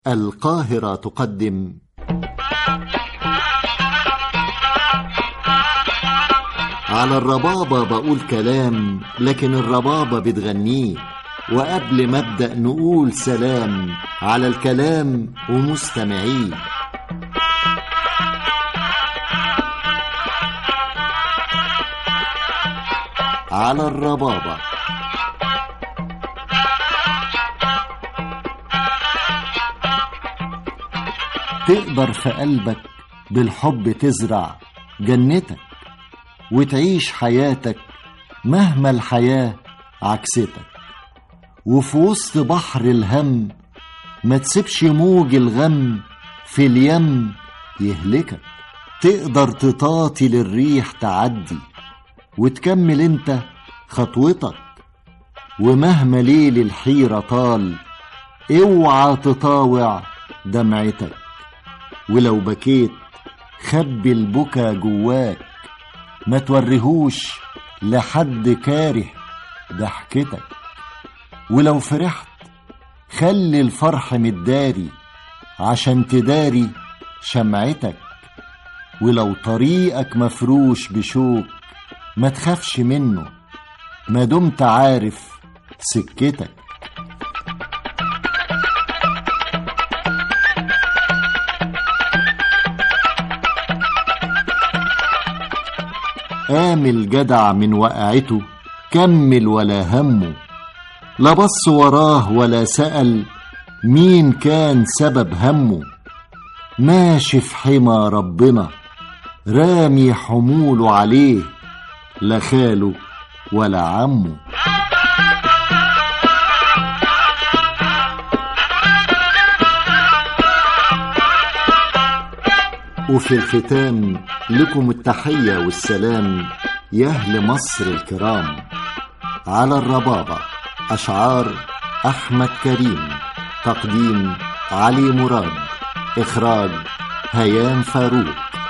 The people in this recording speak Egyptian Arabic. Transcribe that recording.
القاهرة تقدم على الربابة بقول كلام لكن الربابة بتغنيه وقبل ما ابدأ نقول سلام على الكلام ومستمعيه على الربابة تقدر في قلبك بالحب تزرع جنتك وتعيش حياتك مهما الحياة عكستك وفي وسط بحر الهم ما تسيبش موج الغم في اليم يهلكك تقدر تطاطي للريح تعدي وتكمل انت خطوتك ومهما ليل الحيرة طال اوعى تطاوع دمعتك ولو بكيت خبي البكا جواك ما توريهوش لحد كاره ضحكتك ولو فرحت خلي الفرح متداري عشان تداري شمعتك ولو طريقك مفروش بشوك ما تخافش منه ما دمت عارف سكتك قام الجدع من وقعته كمل ولا همه لا بص وراه ولا سأل مين كان سبب همه ماشي في حمى ربنا رامي حموله عليه لا خاله ولا عمه وفي الختام لكم التحية والسلام يا أهل مصر الكرام على الربابة أشعار أحمد كريم تقديم علي مراد إخراج هيام فاروق